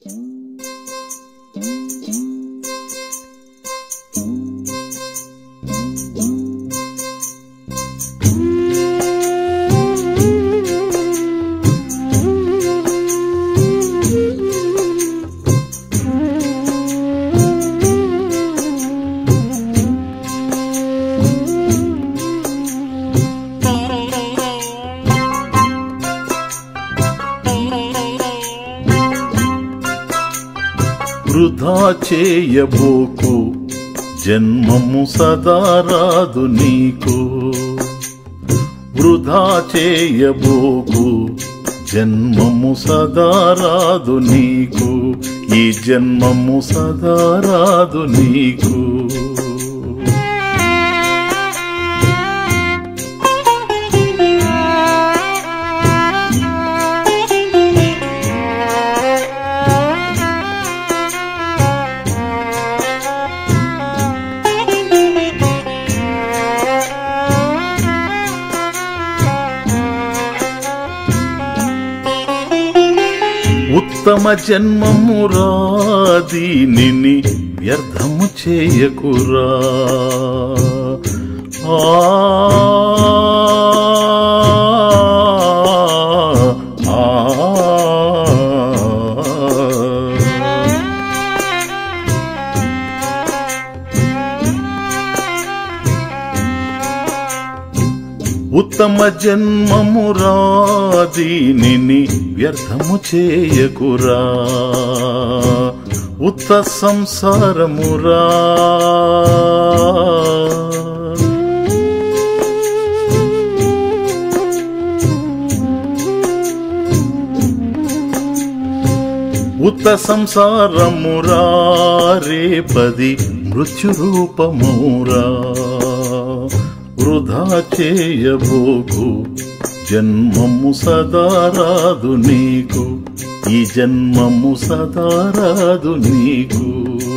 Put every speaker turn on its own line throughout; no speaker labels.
వృధా చేయబోకు జన్మము సదా రాదు నీకు వృధా చేయబోకు జన్మము సదా రాదు నీకు ఈ జన్మము సదా రాదు నీకు ఉత్తమ జన్మము రాదీనిని వ్యర్థము చేయకురా ఆ ఆ ఉత్తమ జన్మము రాదీనిని వ్యర్థము చేయకురా ఉత్త సంసారమురా ఉత్త సంసారమురా రేపది మృత్యు రూపమురా వృధా చేయబోకు జన్మము సదా రాదు నీకు ఈ జన్మము సదా రాదు నీకు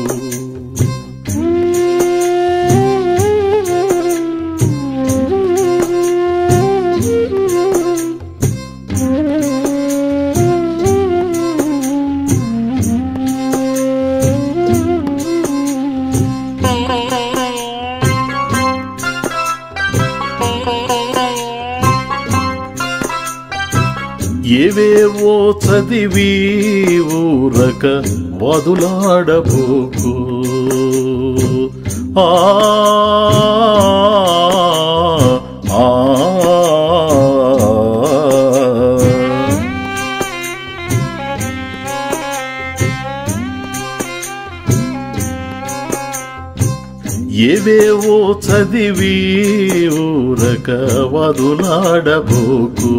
ఏవేవో చదివి ఊరక వదులాడబోకు ఆ ఆ, ఏవేవో చదివి ఊరక వదులాడబోకు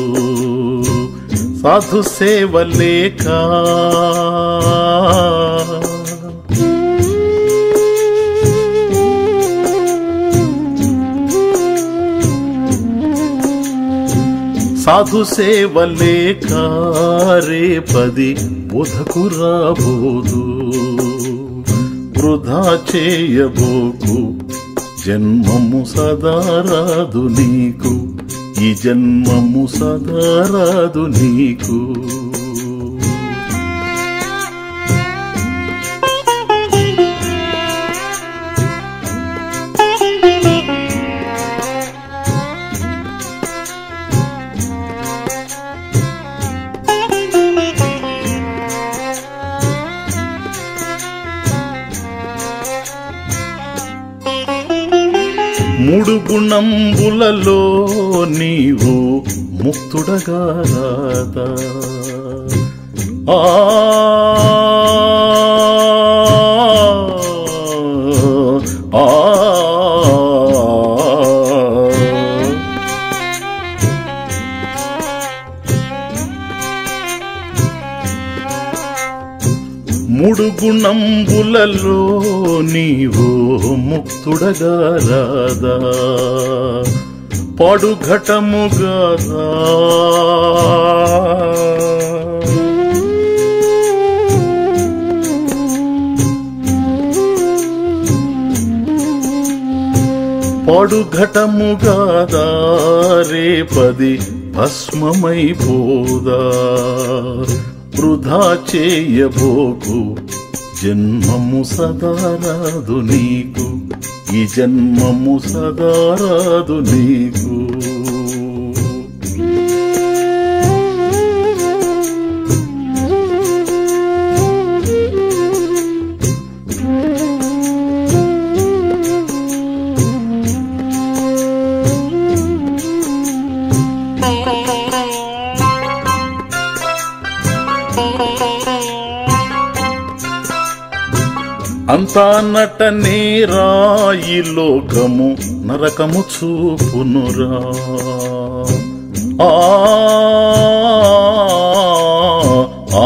సాధు సేవ లేక సాధు సేవ లేక రేపది బుధకు రాబోదు వృధా చేయబోకు జన్మము సదా రాదు నీకు ఈ జన్మము సదా రాదు నీకు మూడు గుణంబులలో నీవు ముక్తుడగా రాదా ఆ ఆ మూడు గుణంబులలో నీవు ముక్తుడగా రాదా పాడు ఘటముగాదా పాడు ఘటముగాదా రేపది భస్మమైపోదా వృధా చేయబోకు జన్మము సదారాదు నీకు ఈ జన్మము సదారాదు నీకు అంతా నట నేరాయి లోకము నరకము చూపునురా ఆ ఆ,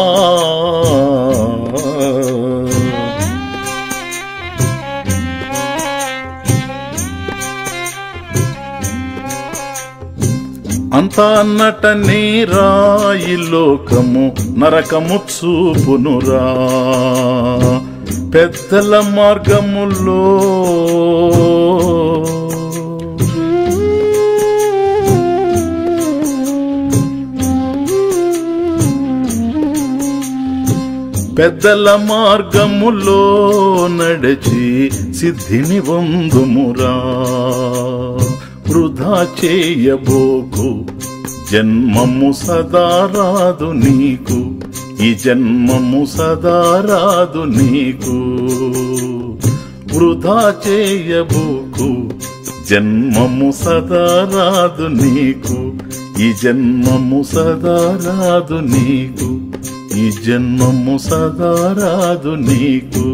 అంతా నట నేరాయి లోకము నరకము చూపునురా పెద్దల మార్గములో పెద్దల మార్గములో నడిచి సిద్ధిని వందుమురా వృధా చేయబోకు జన్మము సదారాదు నీకు ఈ జన్మము సదారాదు నీకు వృధా చేయబోకు జన్మము సదారాదు నీకు ఈ జన్మము సదారాదు నీకు ఈ జన్మము సదారాదు నీకు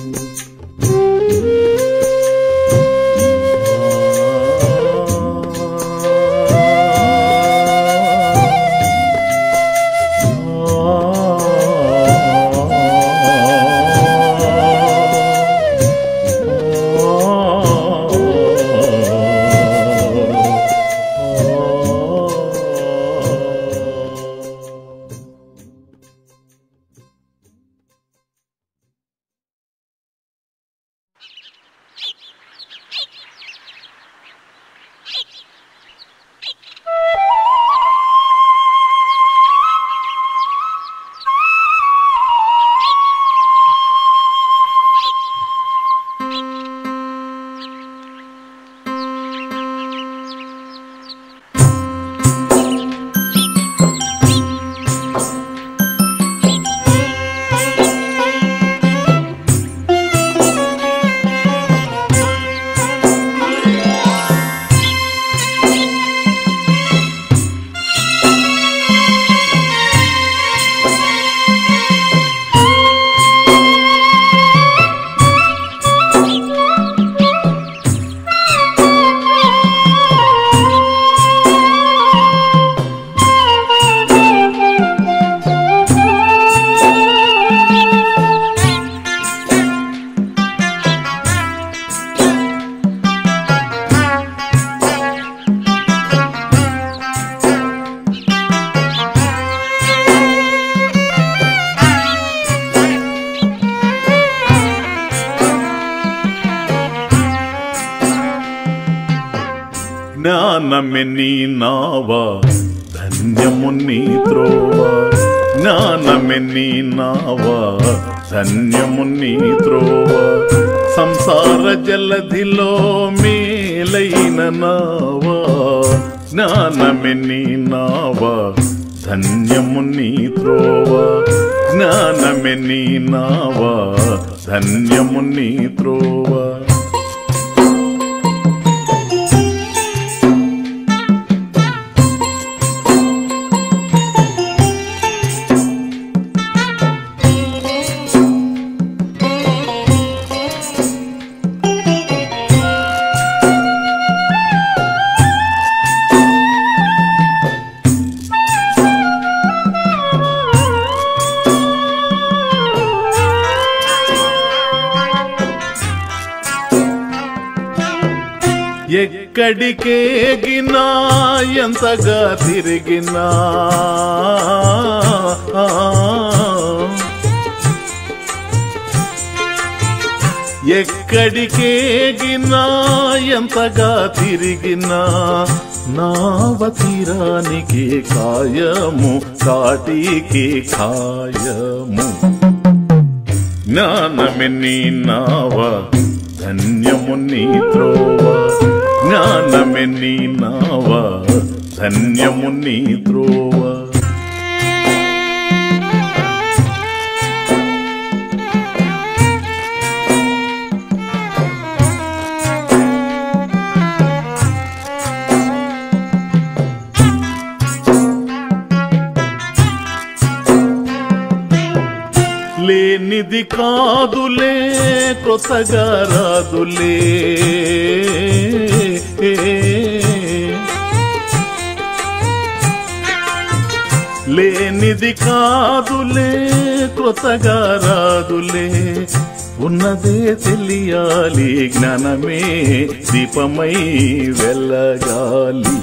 జ్ఞానమే నీ నావా ధన్యము నీ త్రోవ జ్ఞానమే నీ నావా ధన్యము నీ త్రోవ సంసార జలధిలో మేలైన నావా జ్ఞానమే నీ నావా ధన్యము నీ త్రోవ జ్ఞానమే నీ నావా ధన్యము నీ త్రోవ ఎక్కడికేగినా ఎంతగా తిరిగినా ఎక్కడికేగినా ఎంతగా తిరిగినా నావ తీరానికి కాయము కాటికి ఖాయము జ్ఞానమే నీ నావ ధన్యము నీ త్రోవ జ్ఞానమే నీ నావ ధన్యము నీ త్రోవ లేనిది కాదులే కొత్తగా రాదులే లేనిది కాదులే కొత్తగా రాదులే ఉన్నదే తెలియాలి జ్ఞానమే దీపమై వెళ్ళగాలి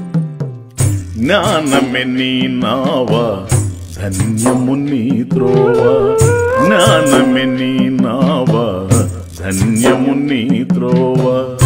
జ్ఞానమే నీ నావా ధన్యము నీ త్రోవ జ్ఞానమే నీ నావా ధన్యము నీ త్రోవ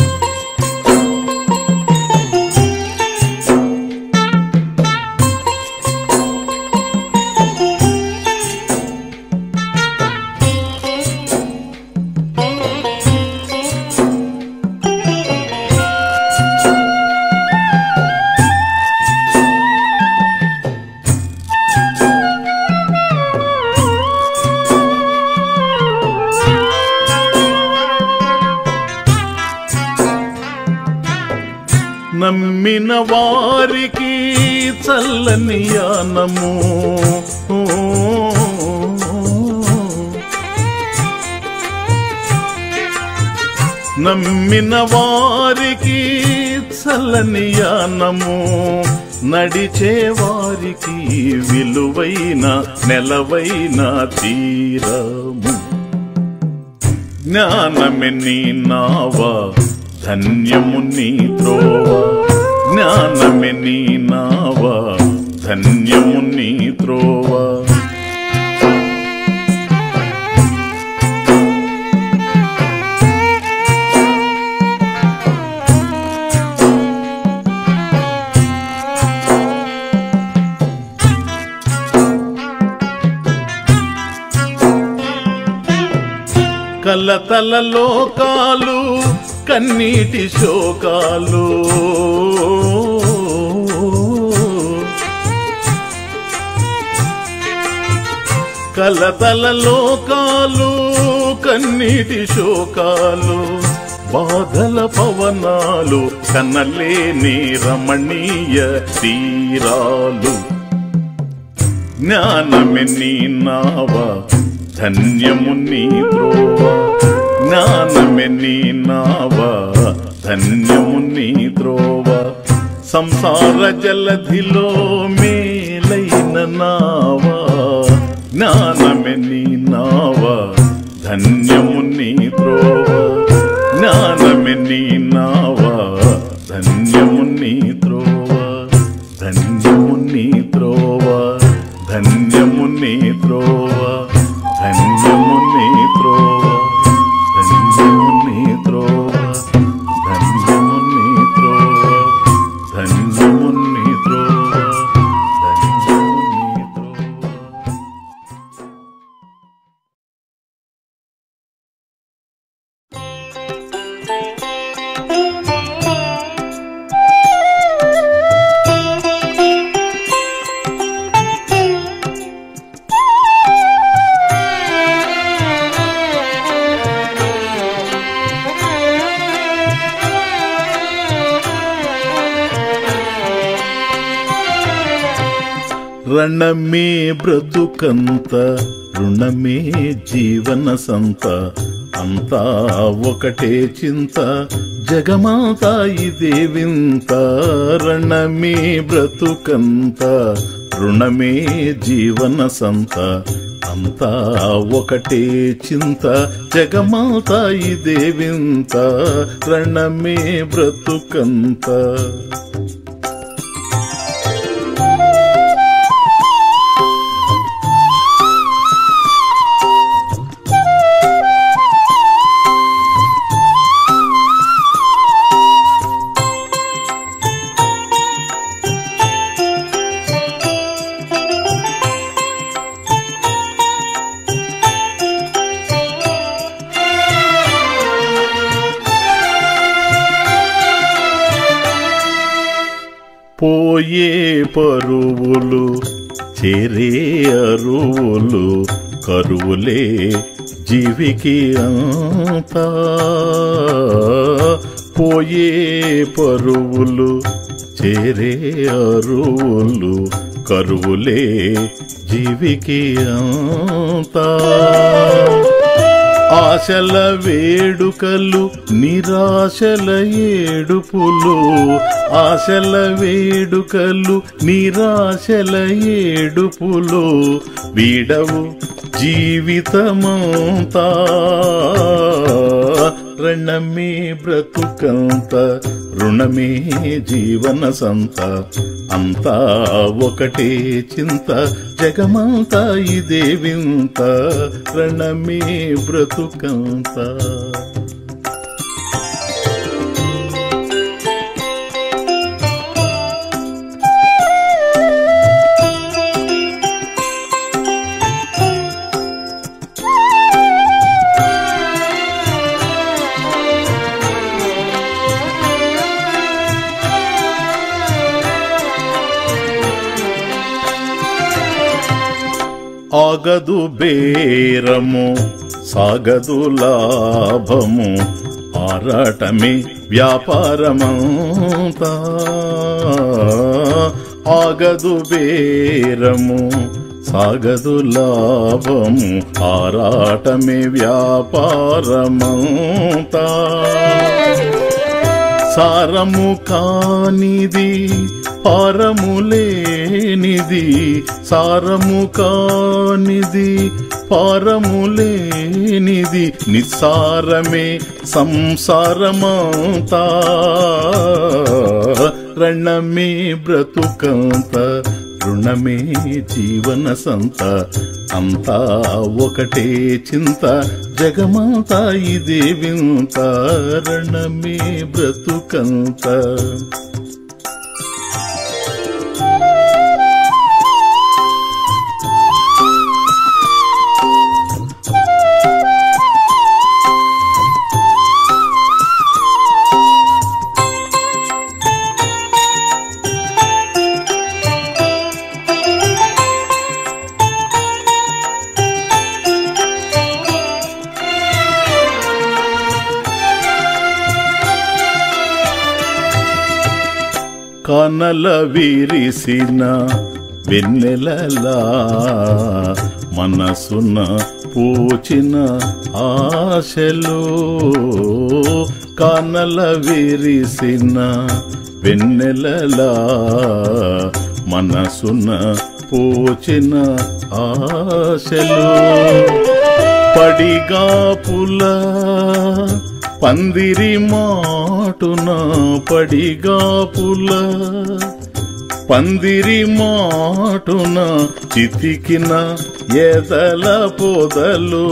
నమ్మిన వారికి చల్లని యానము నమ్మిన వారికి చల్లని యానము నడిచే వారికి విలువైన నెలవైన తీరము జ్ఞానమే నీ నావా ధన్యము నీ త్రోవ జ్ఞానమే నీ నావా ధన్యము నీ త్రోవ కలతల లోకాలు కన్నీటి శోకాలు కలతల లోకాలు కన్నీటి శోకాలు బాధల పవనాలు కన్నలేని రమణీయ తీరాలు జ్ఞానమే నీ నావా ధన్యము నీ త్రోవ జ్ఞానమే నీ నావా ధన్యము నీ త్రోవ సంసార జలధిలో మేలైన నావా జ్ఞానమే నీ నావా ధన్యము నీ త్రోవ జ్ఞానమే నీ నావా ధన్యము నీ త్రోవ ధన్యము నీ త్రోవ ధన్యము నీ త్రోవ ధన్యము నీ త్రోవ ధన్యము నీ త్రోవ ధన్యము నీ త్రోవ ధన్యము నీ త్రోవ ధన్యము నీ త్రోవ రణమే బ్రతుకంత రుణమే జీవన సంత అంతా ఒకటే చింత జగమాత ఇదే వింత రణమే బ్రతుకంత రుణమే జీవన సంత అంతా ఒకటే చింత జగమాత ఇదే వింత రణమే బ్రతుకంత పోయే పరువులు చేరే అరువులు కరువులే జీవికి అంతా పోయే పరువులు చేరే అరువులు కరువులే జీవికి అంతా ఆశల వేడుకలు నిరాశల ఏడుపులు ఆశల వేడుకలు నిరాశల ఏడుపులు వీడవు జీవితమంతా రణమే బ్రతుకంత రుణమే జీవన సంత అంతా ఒకటే చింత జగమంతా ఇదే వింత రణమే బ్రతుకంత ఆగదు బేరము సాగదు లాభము ఆరాటమే వ్యాపారమంతా ఆగదు బేరము సాగదు లాభము ఆరాటమే వ్యాపారమంతా సారము కానిది పారములేనిది సారము కానిది పారములేనిది నిస్సారమే సంసారమంతా రణమే బ్రతుకంత రుణమే జీవన సంత అంతా ఒకటే చింత జగమంతా ఇదే వింత రణమే బ్రతుకంత కనల విరిసిన వెన్నెలలా మనసున పూచిన ఆశలు కనల విరిసిన వెన్నెలలా మనసున పూచిన ఆశలు పడిగా పుల పందిరి మాటున పడిగా పుల పందిరి మాటున చితికిన ఎదల పొదలు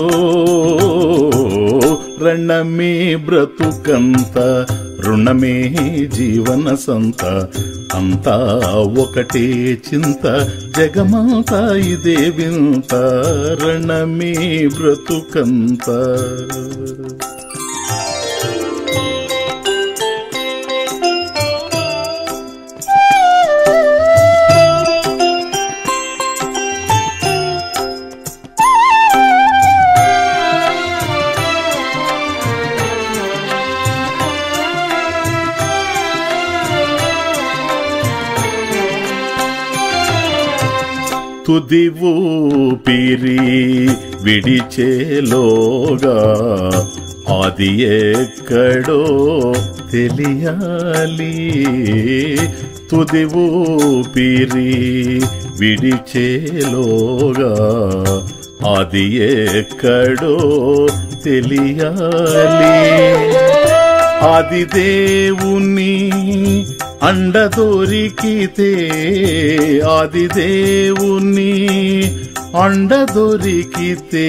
రణమే బ్రతుకంత రుణమే జీవన సంత అంతా ఒకటే చింత జగమంతా ఇదే వింత రణమే బ్రతుకంత తుది ఊపిరి విడిచేలోగా అది ఎక్కడో తెలియాలి తుది ఊపిరి విడిచేలోగా అది ఎక్కడో తెలియాలి ఆది దేవుని అండ దొరికితే ఆది దేవుని అండ దొరికితే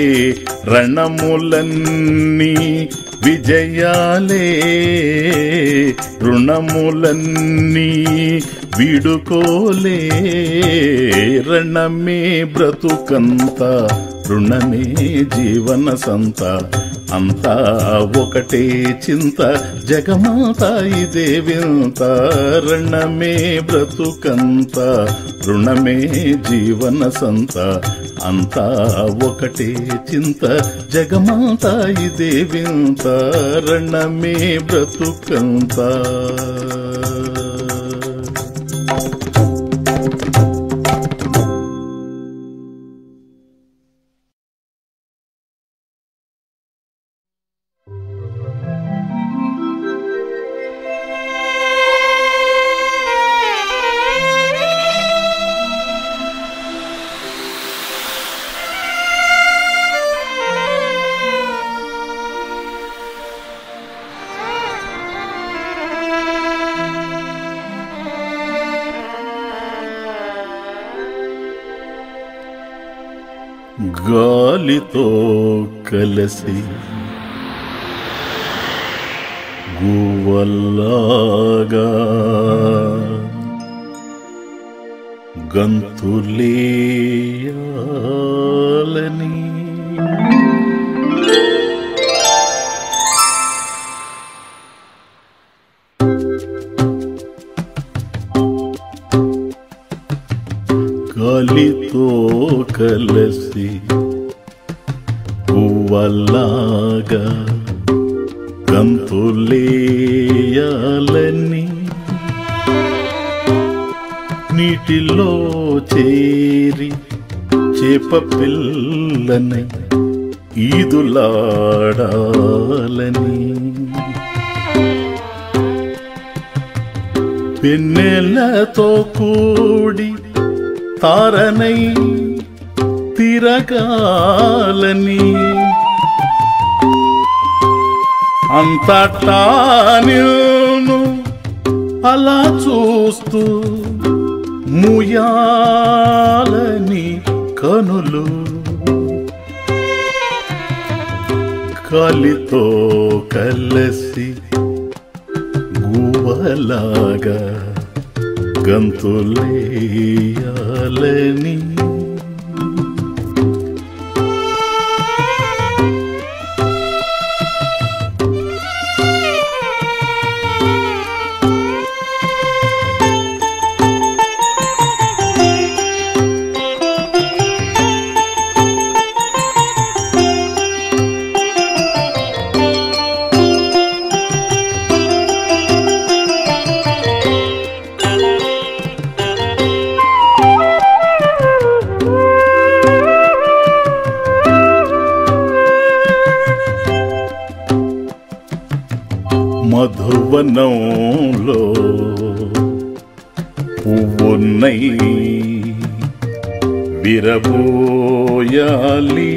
రణములన్నీ విజయాలే రుణములన్నీ విడుకోలే రణమే బ్రతుకంత రుణమే జీవన సంత అంతా ఒకటే చింత జగమాత ఇదే వింత రణమే బ్రతుకంత రుణమే జీవన సంత అంతా ఒకటే చింత జగమాత ఇదే వింత రణమే బ్రతుకంత గాలితో కలసి గువల్లాగా గంతులేయాలని గాలితో కలసి పువ్వలాగా గంతులేయాలని నీటిలో చేరి చేప పిల్లని ఈదులాడాలని పెన్నెలతో కూడి తారనై తిరగాలని అంతటా నేను అలా చూస్తూ ముయాలని కనులు కలితో కలసి గువలాగా గంతులేయాలని మధువనంలో పువ్వున్నై విరబోయాలి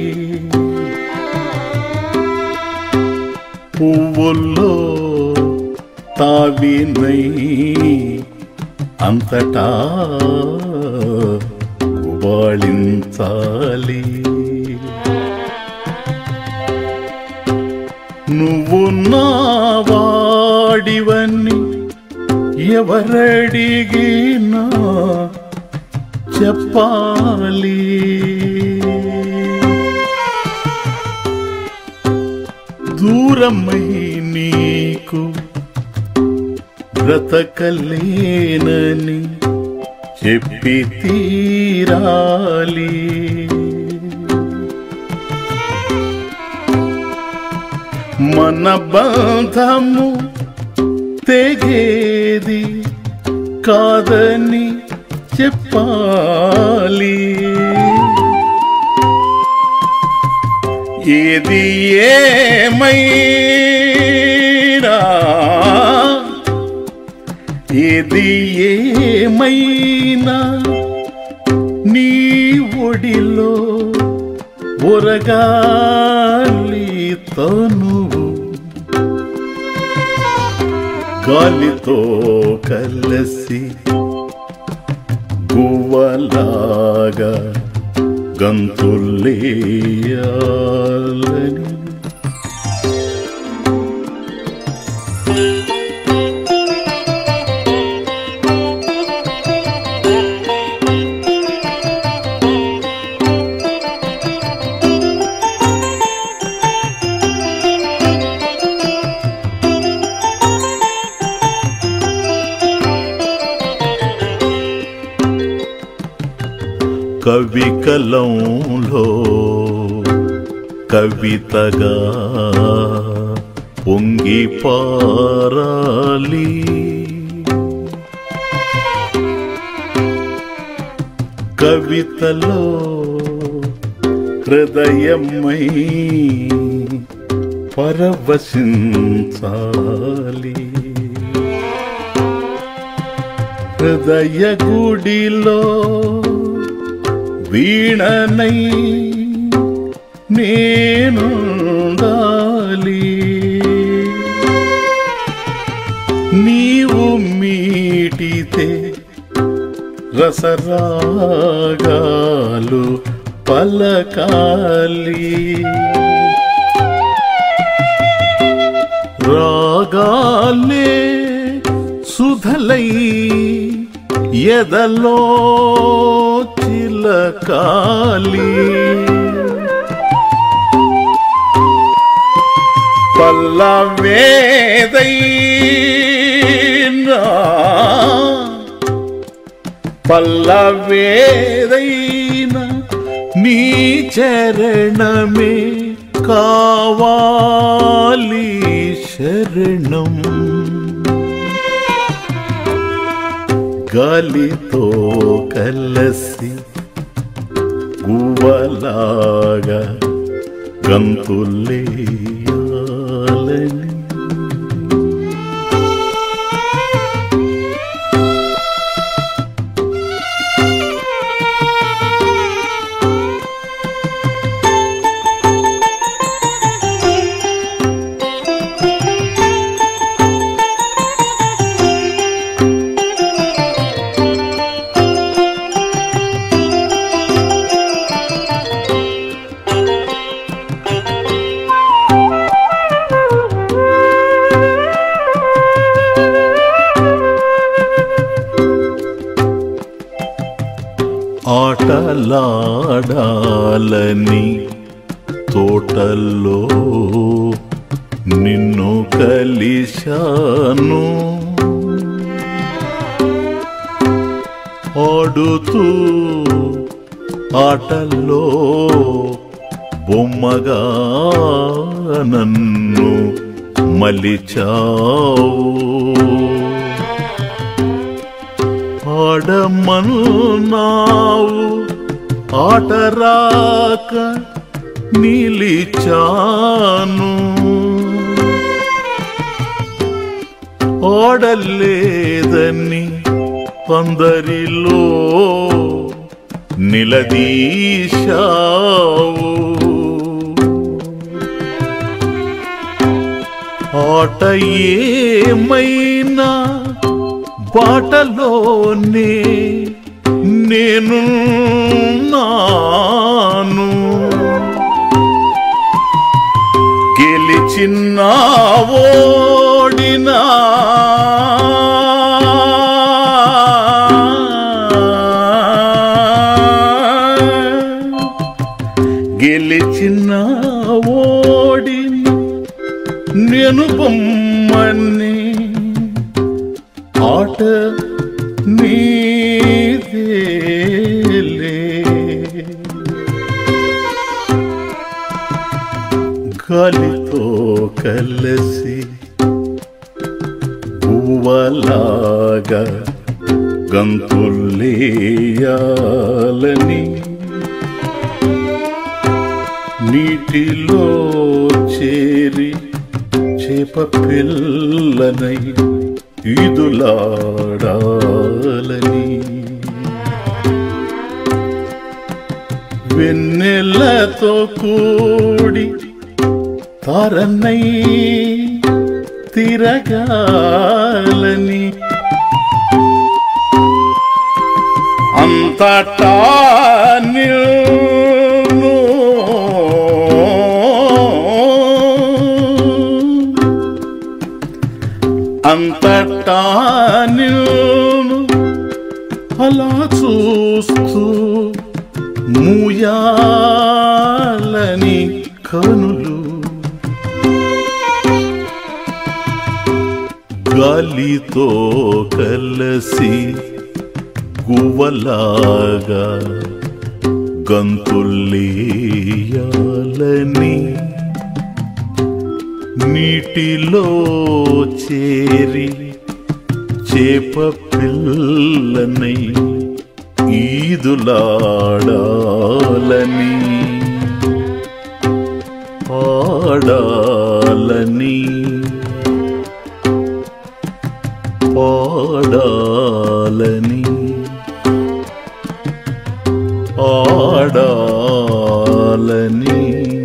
పువ్వుల్లో తావినై అంతటా గుబాళించాలి నువ్వు నా వాడివని ఎవరడిగినా చెప్పాలి దూరమై నీకు బ్రతకలేనని చెప్పి తీరాలి మన బంధము తెగేది కాదని చెప్పాలి ఏది ఏమైనా ఏది ఏమైనా నీ ఒడిలో ఒరగాలి తనువు గాలితో కలసి గువ్వలాగా గంతులేయాలని కవి కలంలో కవితగా పొంగి పారాలి కవితలో హృదయమై పరవశించాలి హృదయ గుడిలో వీణనై నేనుండాలి నీవు మీటితే రసరాగాలు పలకాలి రాగాలే సుధలై ఎదలో చిలకాలి పల్లవేదైనా పల్లవేదైన నీ చరణమే కావాలి శరణం గాలితో కలసి గువ్వలాగా గంతులేయాలని ఆటలాడాలని తోటల్లో నిన్ను కలిశాను ఆడుతూ ఆటల్లో బొమ్మగా నన్ను మలిచావు ఆడమన్నావు ఆట రాక నిలిచాను ఆడలేదని అందరిలో నిలదీశావు ఆట ఏమైనా బాటలోనే నేను నాను గెలిచిన ఓడినా గెలిచిన ఓడిన నేను బొమ్మని ఆట నీదేలే గాలితో కలసి పువ్వలాగా గంతులేయాలని నీటిలో చేరి చేప పిల్లనై ఈదులాడాలని వెన్నెలతో కూడి తారన్నై తిరగాలని అంతటా నిన్ను అంతటా నిన్ను అలా చూస్తూ మూయాలని కనులు గాలితో కలసి గువ్వలాగా గంతుల్లేయాలని నీటిలో చేరి చేప పిల్లనై ఈదులాడాలని ఆడాలని పాడాలని ఆడాలని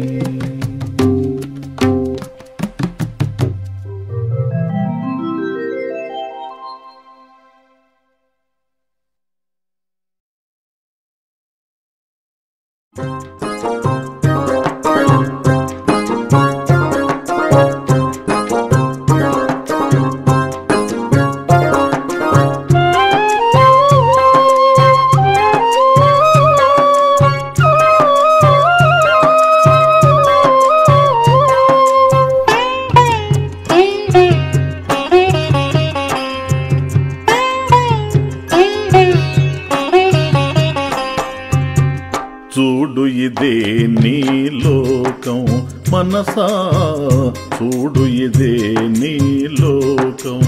చూడు ఇదే నీ లోకం మనసా చూడు ఇదే నీ లోకం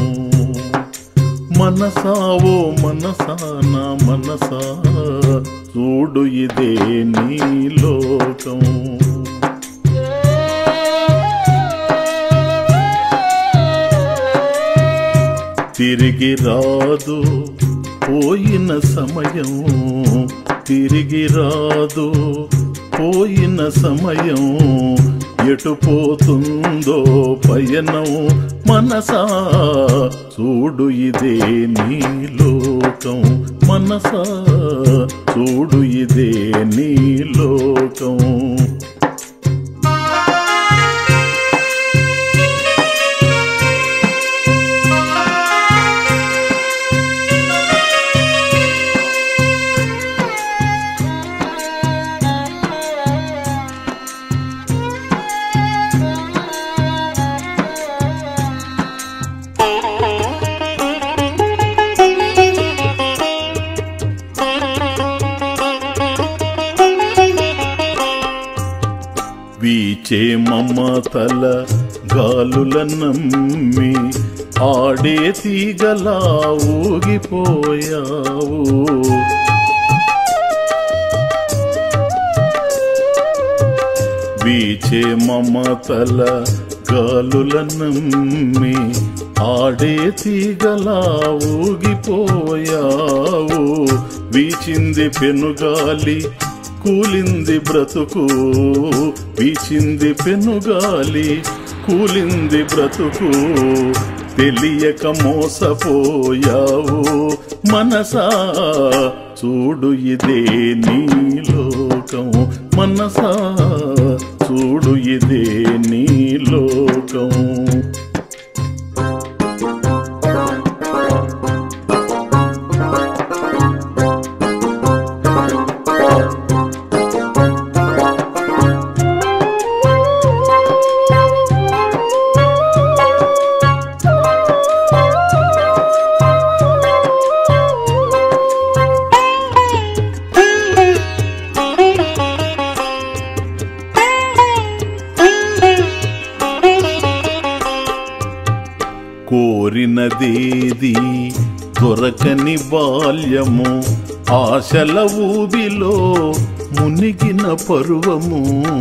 మనసా ఓ మనసా నా మనసా చూడు ఇదే నీ లోకం తిరిగి రాదు పోయిన సమయం తిరిగి రాదు పోయిన సమయం ఎటు పోతుందో పయనం మనసా చూడు ఇదే నీ లోకం మనసా చూడు ఇదే నీ లోకం వీచే మమతల గాలుల నమ్మి ఆడే తీగలా ఊగిపోయావు వీచే మమతల గాలుల నమ్మి ఆడే తీగలా ఊగిపోయావు వీచింది పెనుగాలి కూలింది బ్రతుకు వీచింది పెనుగాలి కూలింది బ్రతుకు తెలియక మోసపోయావు మనసా చూడు ఇదే నీ లోకం మనసా చూడు ఇదే నీ లోకం కోరినదేది దొరకని బాల్యము ఆశల ఊబిలో మునిగిన పరువము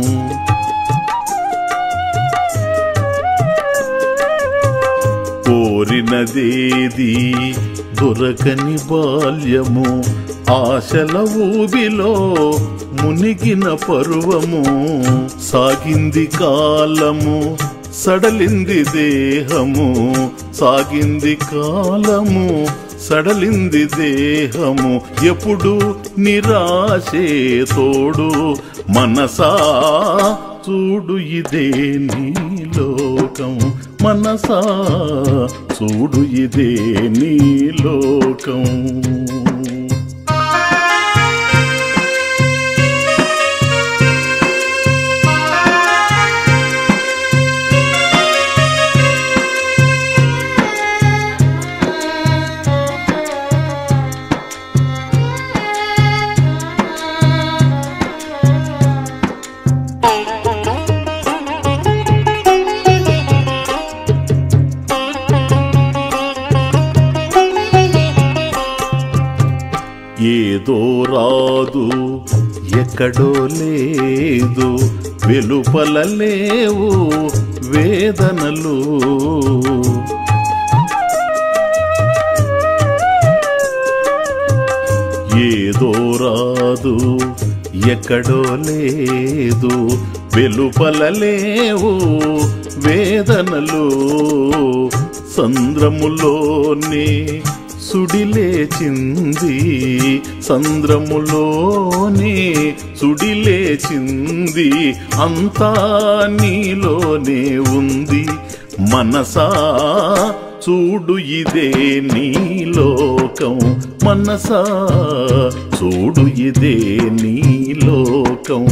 కోరినదేది దొరకని బాల్యము ఆశల ఊబిలో మునిగిన పరువము సాగింది కాలము సడలింది దేహము సాగింది కాలము సడలింది దేహము ఎప్పుడు నిరాశే తోడు మనసా చూడు ఇదే నీ లోకం మనసా చూడు ఇదే నీ లోకం ఏదో రాదు ఎక్కడో లేదు వెలుపల లేవు వేదనలు ఏదో రాదు ఎక్కడో లేదు వెలుపల లేవు వేదనలు సంద్రములోనే సుడిలేచింది సంద్రములోనే సుడిలేచింది అంతా నీలోనే ఉంది మనసా చూడు ఇదే నీ లోకం మనసా చూడు ఇదే నీ లోకం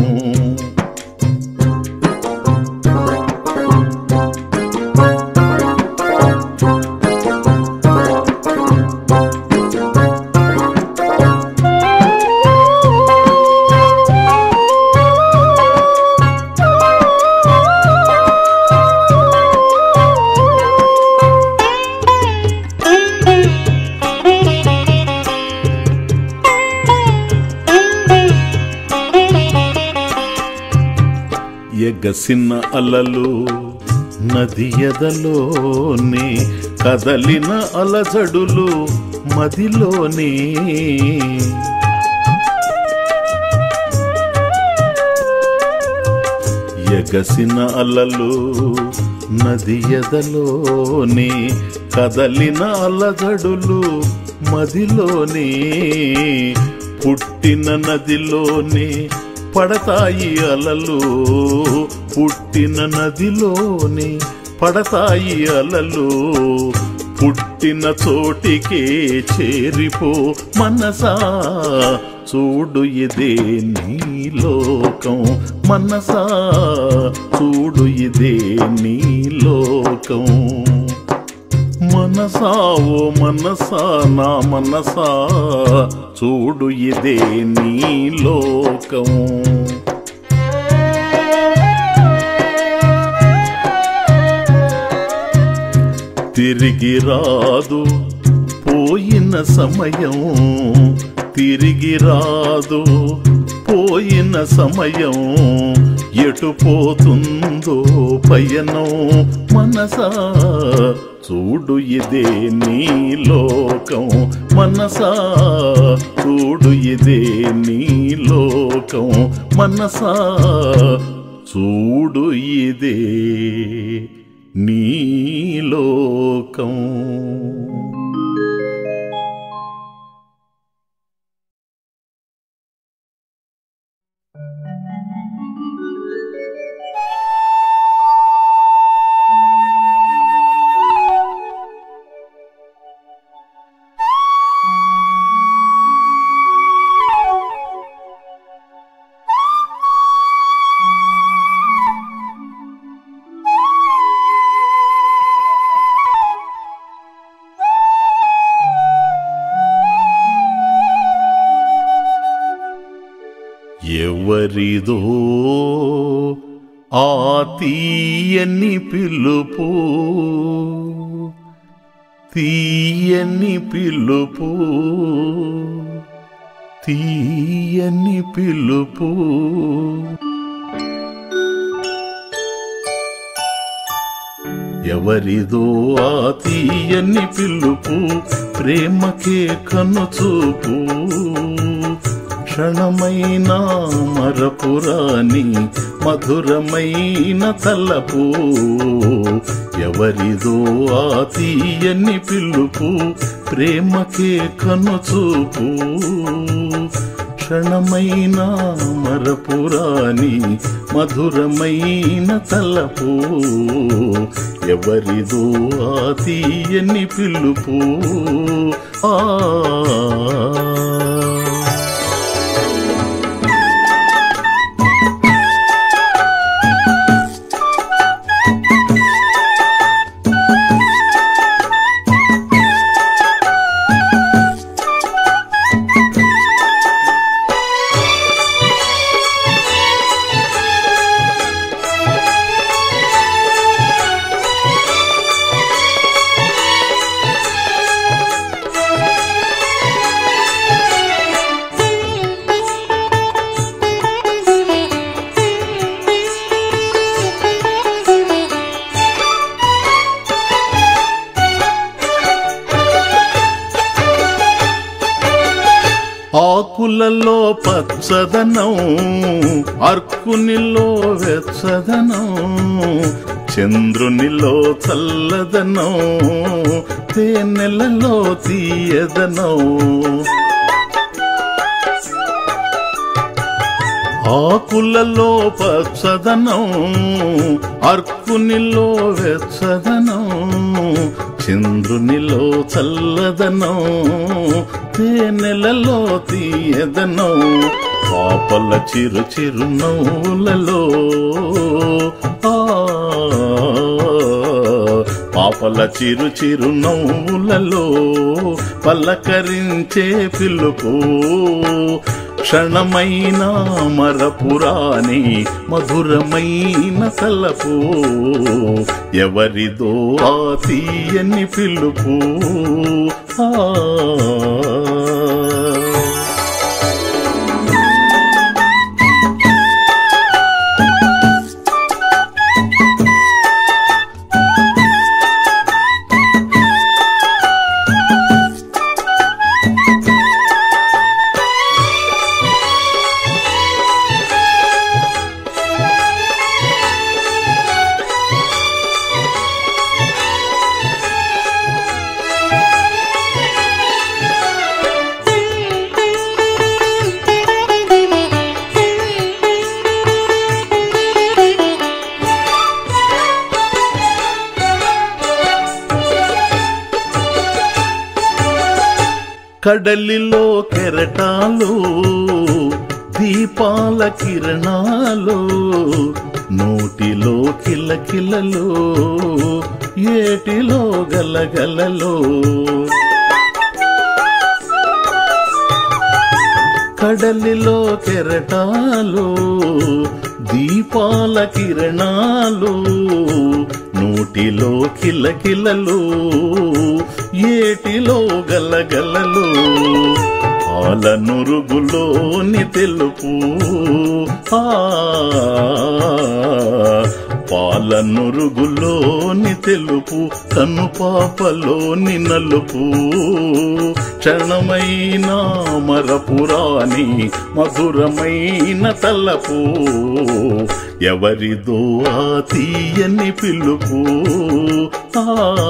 ఎగసిన అలలు నది ఎదలోనే కదలిన అలజడులు మదిలోనే ఎగసిన అలలు నది ఎదలోనే కదలిన అలజడులు మదిలోనే పుట్టిన నదిలోనే పడతాయి అలలు పుట్టిన నదిలోనే పడతాయి అలలు పుట్టిన చోటికే చేరిపో మనసా చూడు ఇదే నీ లోకం మనసా చూడు ఇదే నీ లోకం మనసా ఓ మనసా నా మనసా చూడు ఇదే నీ లోకం తిరిగి రాదు పోయిన సమయం తిరిగి రాదు పోయిన సమయం ఎటు పోతుందో పయనం మనసా చూడు ఇదే నీ లోకం మనసా చూడు ఇదే నీ లోకం మనసా చూడు ఇదే నీ లోకం ఎవరిదో ఆ తీయని పిలుపు తీయని పిలుపు తీయని పిలుపు ఎవరిదో ఆ తీయని పిలుపు ప్రేమకే కనుచూపు క్షణమైన మరపురాని మధురమైన తలపు ఎవరిదో ఆ తీయని పిలుపు ప్రేమకే కనుచూపు క్షణమైన మరపురాని మధురమైన తలపు ఎవరిదో ఆ తీయని పిలుపు ఆ ఆకులలో పచ్చదనం అర్కునిలో వెచ్చదనం చంద్రునిలో చల్లదనం తేనెలలో తీయదనం ఆకులలో పచ్చదనం అర్కునిలో వెచ్చదనం చంద్రునిలో చల్లదనం తేనెలలో తీయదనం పాపల చిరు చిరు నవ్వులలో ఆ పాపల చిరు చిరు నవ్వులలో పల్లకరించే పిలుపు క్షణమైన మరపురాని మధురమైన తలపు ఎవరిదో ఆ తీయని పిలుపు ఆ కడలిలో కెరటాలు దీపాల కిరణాలు నోటిలో కిలకిలలు ఏటిలో గలగలలో కడలిలో కెరటాలు దీపాల కిరణాలు నోటిలో కిలకిలలు ఏటిలో గలగలలు పాల నురుగులోని తెలుపు ఆ పాల నురుగులోని తెలుపు కను పాపలోని నలుపు క్షణమైన మరపురాని మధురమైన తలపు ఎవరిదో ఆ తీయని పిలుపు ఆ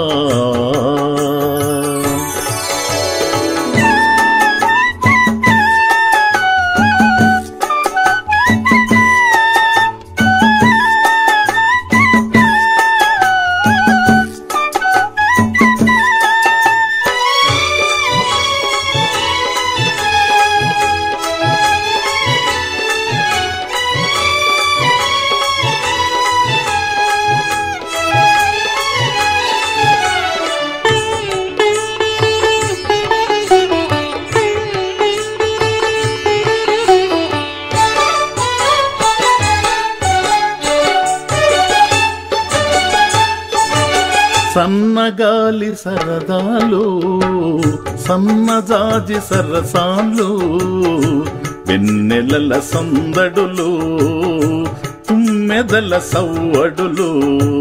సన్నగాలి సరదాలు సన్నజాజి సరసాలు వెన్నెలల సందడులు తుమ్మెదల సవ్వడులు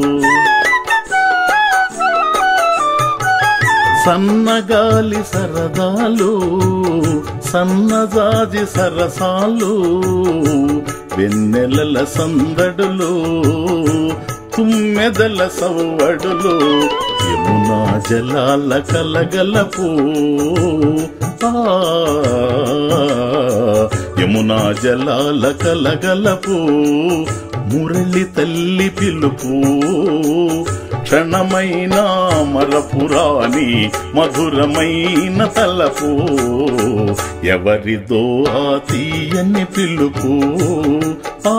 సన్నగాలి సరదాలు సన్నజాజి సరసాలు వెన్నెలల సందడులు తుమ్మెదల సవ్వడులు యమునా జలాల కలగలపు ఆ, యమునా జలాల కలగలపు మురళి తల్లి పిలుపు క్షణమైన మరపురాని మధురమైన తలపు ఎవరిదో ఆ తీయని పిలుపు ఆ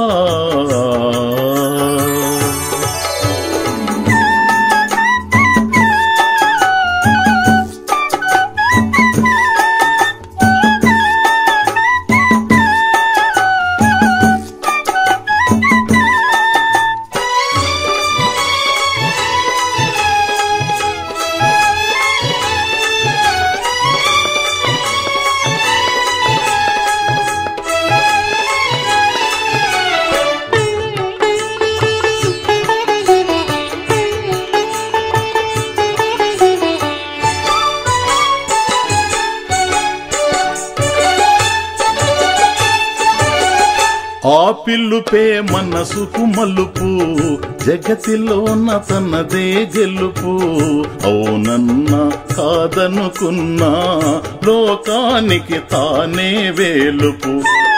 పిల్లుపే మనసుకు మలుపు జగతిలోన తనదే గెలుపు అవునన్నా కాదనుకున్నా లోకానికి తానే వేలుపు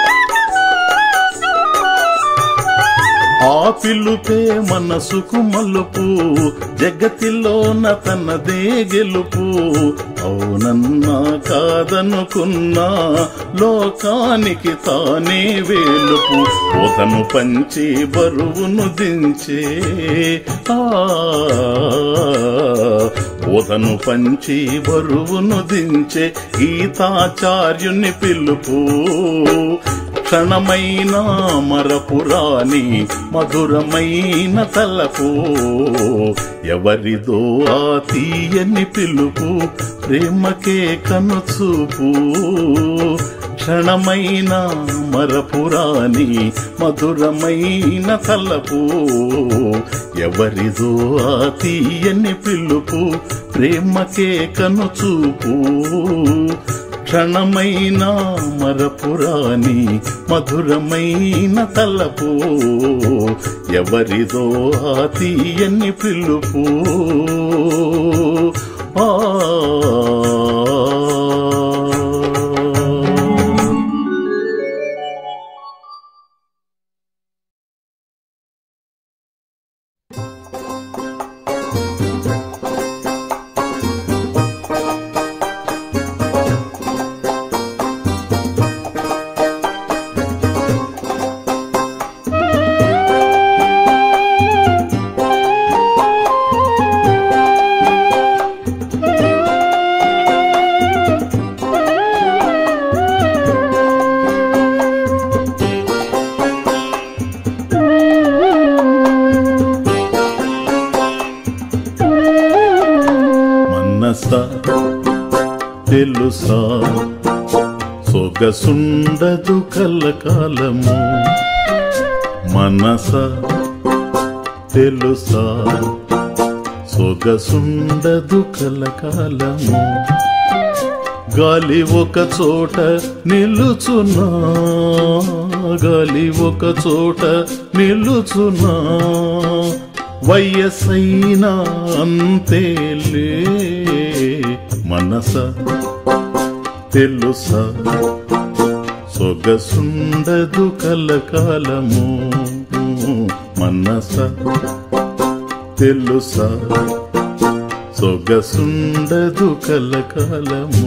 ఆ పిల్లుపే మనసుకు మలుపు జగతిలోన తనదే గెలుపు అవునన్నా కాదనుకున్నా లోకానికి తానే వేలుపు ఓతను పంచి బరువును దించే ఆ ఓతను పంచి బరువును దించే గీతాచార్యుని పిలుపు క్షణమైన మరపురాని మధురమైన తలపు ఎవరిదో ఆ తీయని పిలుపు ప్రేమకే కనుచూపు క్షణమైన మరపురాని మధురమైన తలపు ఎవరిదో ఆ తీయని పిలుపు ప్రేమకే కనుచూపు క్షణమైన మరపురాని మధురమైన తలపు ఎవరిదో ఆ తీయని పిలుపు ఆ మనస తెలుసా సొగసుండదు కలకాలము మనస తెలుసా సొగసుండదు కలకాలము గాలి ఒక చోట నిలుచున్నా గాలి ఒక చోట నిలుచున్నా వయసైనా అంతేలే మనస తెలుసా సొగసుండదు కలకాలము మనస తెలుసా సొగసుండదు కలకాలము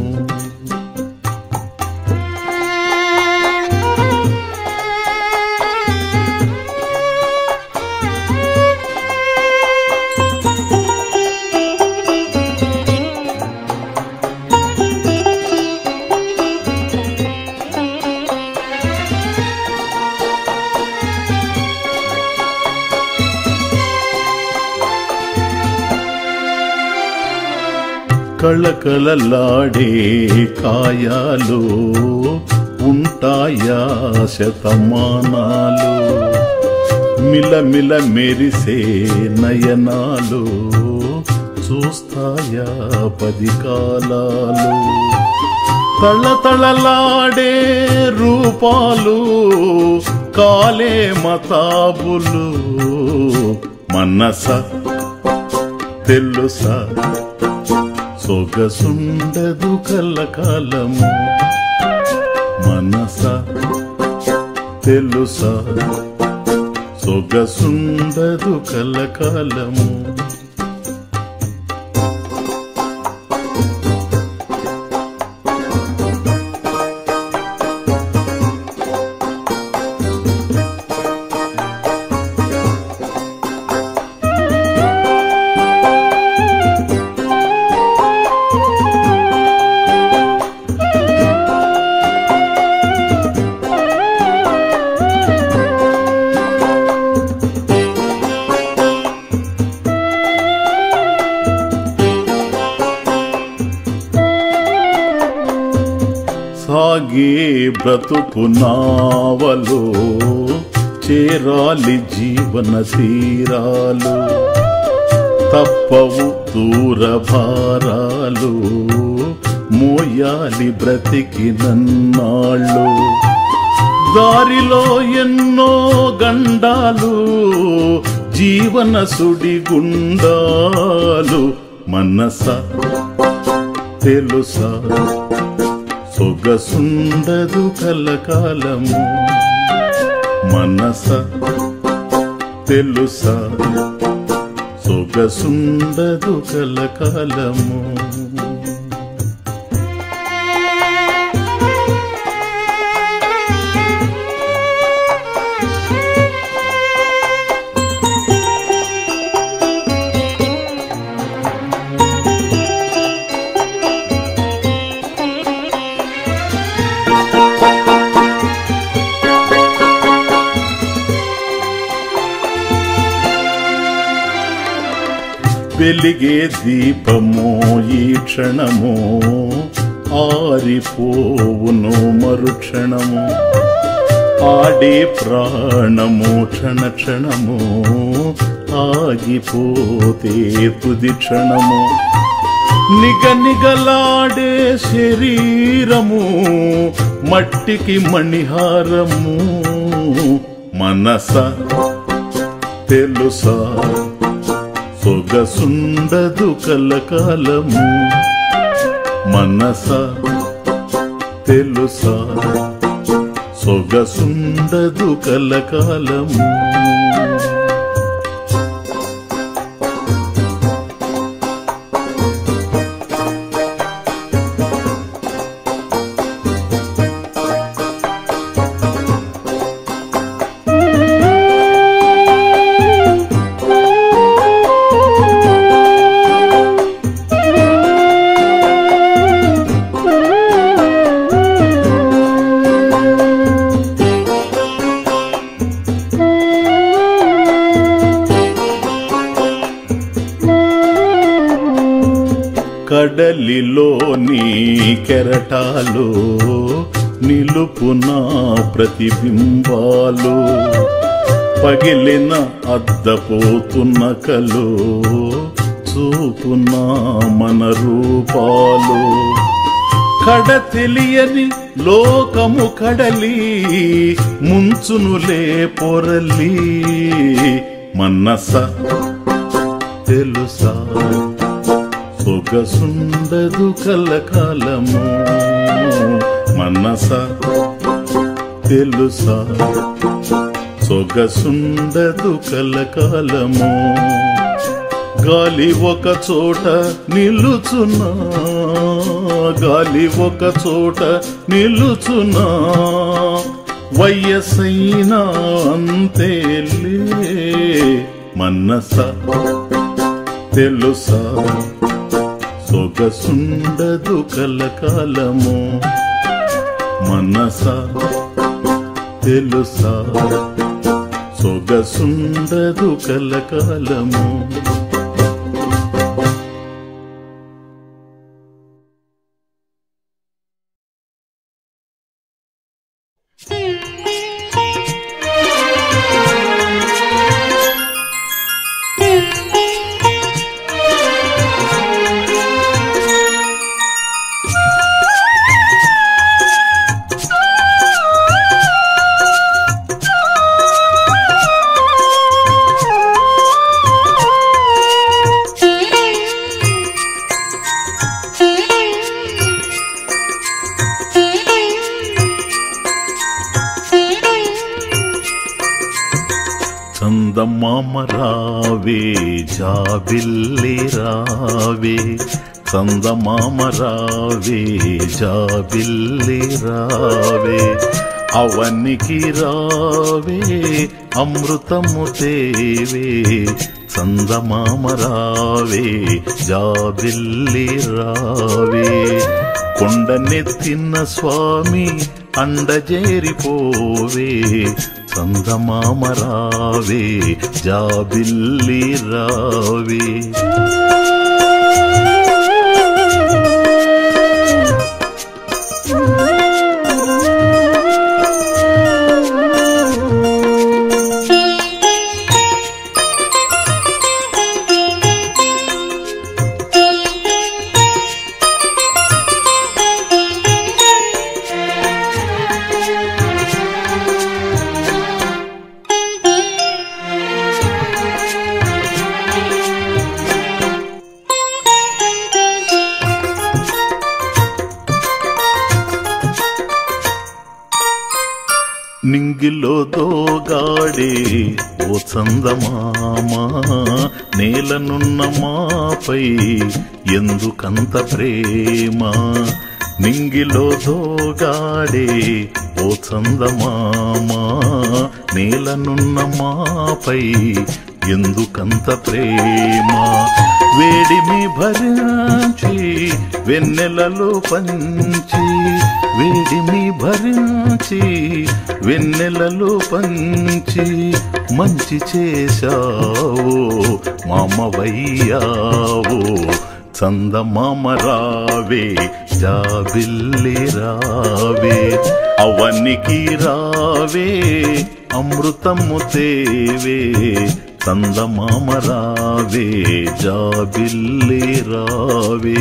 కళకళలాడే కాయాలు ఉంటాయా శతమానాలు మిలమిల మెరిసే నయనాలు చూస్తాయా పది కాలాలు తళతళలాడే రూపాలు కాలే మతాబులు మనస తెలుసా సొగసుండదు కలకాలము మనస తెలుసా సొగసుండదు కలకాలము సాగే బ్రతుకు నావలో చేరాలి జీవన తీరాలు తప్పవు దూర భారాలు మోయాలి బ్రతికి నన్నాళ్ళు దారిలో ఎన్నో గండాలు జీవన సుడిగుండాలు మనస తెలుసా సొగసుండదు కలకాలము మనస తెలుసా సొగసుండదు కలకాలము వెలిగే దీపము ఈ క్షణము ఆరిపోవును మరుక్షణము ఆడే ప్రాణము క్షణ క్షణము ఆగిపోతే తుది క్షణము నిగ నిగలాడే శరీరము మట్టికి మణిహారము మనస తెలుసా సొగసుండదు కలకాలము మనస తెలుసా సొగసుండదు కలకాలము కడలిలోని కెరటాలు నిలుపున ప్రతిబింబాలు పగిలిన అద్దపోతున్న కలు చూపున మన రూపాలు కడ తెలియని లోకము కడలి ముంచునులే పొరలి మనస తెలుసా సొగసుండదు కలకాలము మనస తెలుసా సొగసుండదు కలకాలము గాలి ఒక చోట నిలుచున్నా గాలి ఒక చోట నిలుచున్నా వయసైనా అంతేలే మనస తెలుసా సొగసుండదు కలకాలము మనస తెలుసా సొగసుండదు కలకాలము చందమామ రావే జాబిల్లి రావే చందమామ రావే జాబిల్లి రావే అవనికి రావే అమృతము తేవే చందమామ రావే జాబిల్లి రావే కొండనెత్తిన స్వామి అండజేరిపోవే చందమామ రావే జాబిల్లి రావే నింగిలో దోగాడే ఓ చందమామ నేలనున్న మాపై ఎందుకంత ప్రేమ నింగిలో దోగాడే ఓ చందమామ నేలనున్న మాపై ఎందుకంత ప్రేమ వేడిమి భరించి వెన్నెలలో పంచి వేడిమి భరించి వెన్నెలలో పంచి మంచి చేశావో మామవయ్యావో చందమామ రావే జాబిల్లి రావే అవనికి రావే అమృతము తేవే చందమామ రావే జాబిల్లి రావే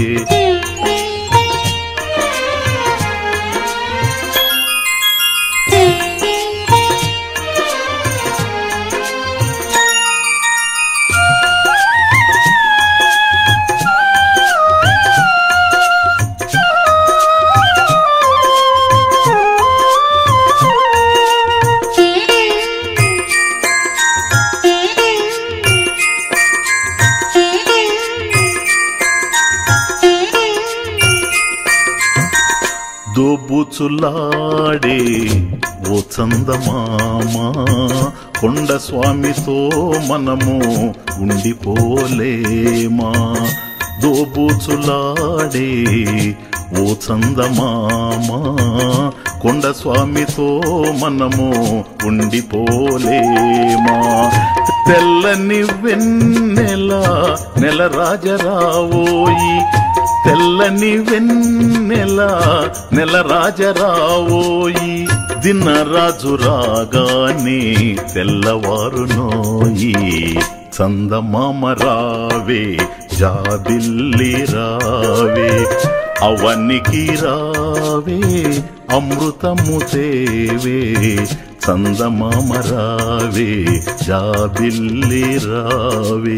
దోబుచులాడే ఓ చందమామ కొండ స్వామితో మనము ఉండిపోలేమా దోబుచులాడే ఓ చందమామ కొండ స్వామితో మనము ఉండిపోలేమా తెల్లని వెన్నెల నెల రాజరావోయి తెల్లని వెన్నెల నెల రాజరావోయి దినరాజు రాగానే తెల్లవారు నోయి చందమామ రావే జాబిల్లి రావే అవనికి రావే అమృతము తేవే చందమామ రావే జాబిల్లి రావే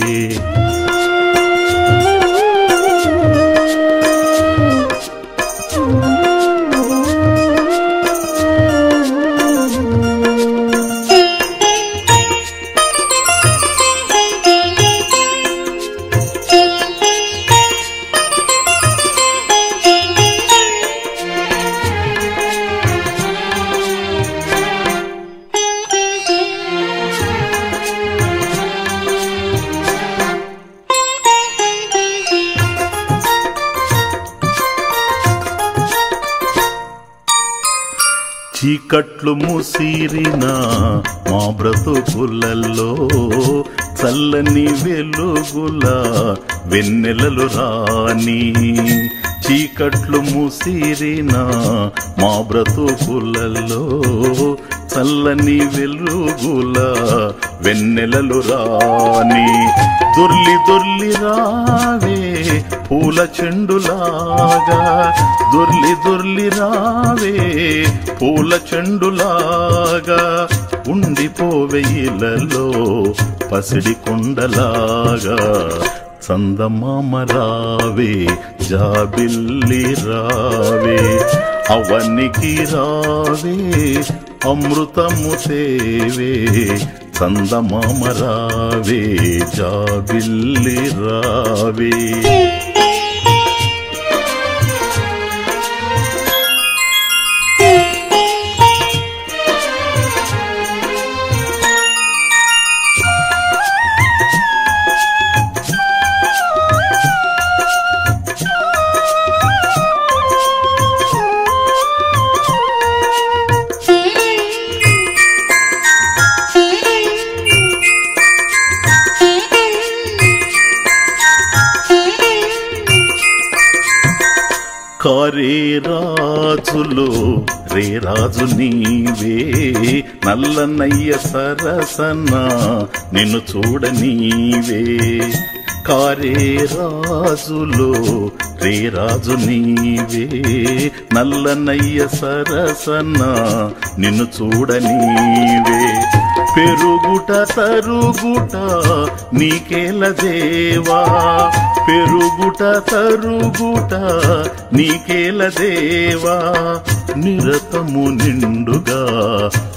చీకట్లు ముసిరిన మా బ్రతుకులలో చల్లని వెలుగుల వెన్నెలలు రాని చీకట్లు ముసిరిన మా బ్రతుకులలో చల్లని వెలుగుల వెన్నెలలు రాని దొర్లి దొర్లి రావే పూల చెండులాగా దొర్లి దొర్లి రావే పూల చెండులాగా ఉండిపోవే ఇలలో పసిడి కొండలాగా చందమామ రావే జాబిల్లి రావే అవనికి రావే అమృతము తేవే చందమామ రావే జాబిల్లి రావే కారే రాజులో రే రాజు నీవే నల్లనయ్య సరసన నిన్ను చూడ నీవే కారే రాజులో రే రాజు నీవే నల్లనయ్య సరసన నిన్ను చూడ నీవే పెరుగుట తరుగుట నీకేల దేవా పెరుగుట తరుగుట నీకేల దేవా నిరతము నిండుగా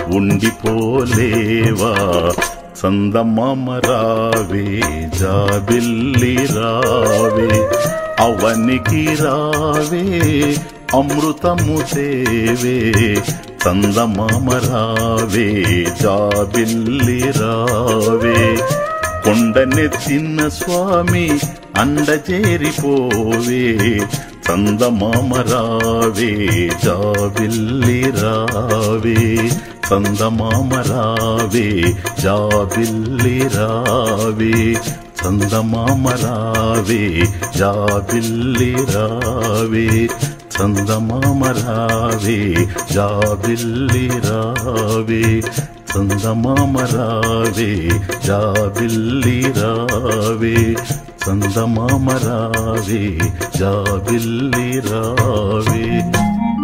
ఉండిపోలేవా సందమామ రావే జాబిల్లి రావే అవనికి రావే అమృతము తేవే చందమామ రావే జాబిల్లి రావే కొండనెత్తిన స్వామి అండజేరిపోవే చందమామ రావే జాబిల్లి రావే చందమామ రావే జాబిల్లి రావే చందమామ రావే జాబిల్లి రావే చందమామ రావే జాబిల్లి రావే చందమామ రావే జాబిల్లి రావే చందమామ రావే జాబిల్లి రావే